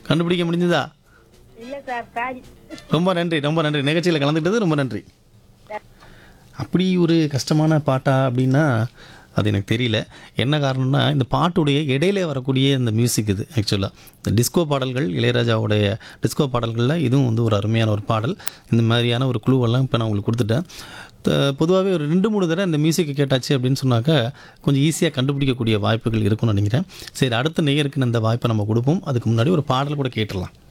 கண்டுபிடிக்க முடிஞ்சதா இல்ல சார் சாரி ரொம்ப நன்றி ரொம்ப நன்றி நிகழ்ச்சியில் கலந்துக்கிட்டது ரொம்ப நன்றி அப்படி ஒரு கஷ்டமான பாட்டா அப்படின்னா அது எனக்கு தெரியல என்ன காரணம்னா இந்த பாட்டுடைய இடையில வரக்கூடிய இந்த மியூசிக் இது ஆக்சுவலாக இந்த டிஸ்கோ பாடல்கள் இளையராஜாவுடைய டிஸ்கோ பாடல்களில் இதுவும் வந்து ஒரு அருமையான ஒரு பாடல் இந்த மாதிரியான ஒரு குழுவெல்லாம் இப்போ நான் உங்களுக்கு கொடுத்துட்டேன் பொதுவாகவே ஒரு ரெண்டு மூணு தடவை இந்த மியூசிக்கை கேட்டாச்சு அப்படின்னு சொன்னாக்கா கொஞ்சம் ஈஸியாக கண்டுபிடிக்கக்கூடிய வாய்ப்புகள் இருக்கும்னு நினைக்கிறேன் சரி அடுத்த நேயருக்கு இந்த வாய்ப்பை நம்ம கொடுப்போம் அதுக்கு முன்னாடி ஒரு பாடல் கூட கேட்டுடலாம்